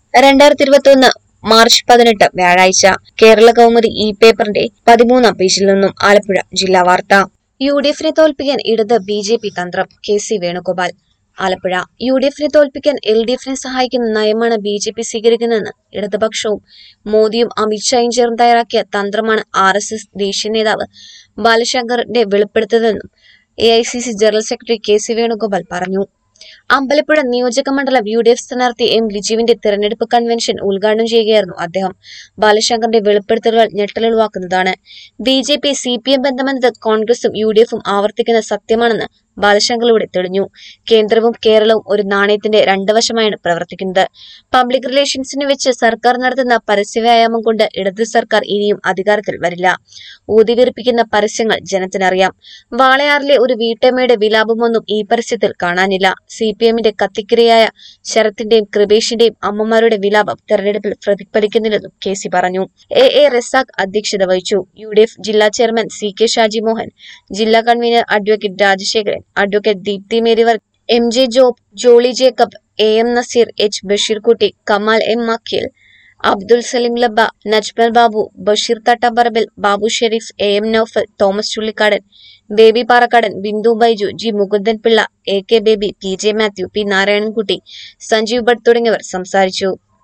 രണ്ടായിരത്തി ഇരുപത്തി ഒന്ന് മാർച്ച് പതിനെട്ട് വ്യാഴാഴ്ച കേരള കൗമുദി ഇ പേപ്പറിന്റെ പതിമൂന്നാം പേജിൽ നിന്നും ആലപ്പുഴ ജില്ലാ വാർത്ത യു ഡി എഫിനെ തോൽപ്പിക്കാൻ ഇടത് ബി ജെ പി തന്ത്രം K C Venugopal Alappuzha U D എഫിനെ തോൽപ്പിക്കാൻ എൽ ഡി എഫിനെ സഹായിക്കുന്ന നയമാണ് ബി ജെ പി സ്വീകരിക്കുന്നതെന്ന് ഇടതുപക്ഷവും മോദിയും അമിത്ഷായും ചേർന്ന് തയ്യാറാക്കിയ തന്ത്രമാണ് ആർ എസ് എസ് ദേശീയ നേതാവ് ബാലശങ്കറിന്റെ വെളിപ്പെടുത്തതെന്നും A I C C general secretary K C Venugopal പറഞ്ഞു അമ്പലപ്പുഴ നിയോജക മണ്ഡലം യു ഡി എഫ് സ്ഥാനാർത്ഥി എം ലിജുവിന്റെ തെരഞ്ഞെടുപ്പ് കൺവെൻഷൻ ഉദ്ഘാടനം ചെയ്യുകയായിരുന്നു അദ്ദേഹം ബാലശങ്കറിന്റെ വെളിപ്പെടുത്തലുകൾ ഞെട്ടലുളവാക്കുന്നതാണ് B J P C P M ബന്ധമെന്നത് കോൺഗ്രസും യു ഡി എഫും ആവർത്തിക്കുന്ന സത്യമാണെന്ന് ബാലശങ്കറിലൂടെ തെളിഞ്ഞു കേന്ദ്രവും കേരളവും ഒരു നാണയത്തിന്റെ രണ്ട് വശമായാണ് പ്രവർത്തിക്കുന്നത് പബ്ലിക് റിലേഷൻസിന് വെച്ച് സർക്കാർ നടത്തുന്ന പരസ്യവ്യായാമം കൊണ്ട് ഇടത് സർക്കാർ ഇനിയും അധികാരത്തിൽ വരില്ല ഊതിവീർപ്പിക്കുന്ന പരസ്യങ്ങൾ ജനത്തിനറിയാം വാളയാറിലെ ഒരു വീട്ടമ്മയുടെ വിലാപമൊന്നും ഈ പരസ്യത്തിൽ കാണാനില്ല സി പി എമ്മിന്റെ കത്തിക്കിരയായ ശരത്തിന്റെയും കൃപേഷിന്റെയും അമ്മമാരുടെ വിലാപം തെരഞ്ഞെടുപ്പിൽ പ്രതിഫലിക്കുന്നില്ലെന്നും കെ സി പറഞ്ഞു എ എ റസാഖ് അധ്യക്ഷത വഹിച്ചു യു ഡി എഫ് ജില്ലാ chairman C K Shaji Mohan ജില്ലാ convener advocate Rajasekharan advocate Deepthi മേരിവർ M J Job Jolly Jacob A M Naseer H Basheerkutty Kamal M Makkeel Abdul Saleem Labba Najmal Babu Basheer Thattaparambil Babu Sherif A M Noufal Thomas Chullikkadan Baby Parakkadan Bindu Baiju G Mukundan Pillai A K Baby P J Mathew P Narayanankutty Sanjeev Bhatt തുടങ്ങിയവർ സംസാരിച്ചു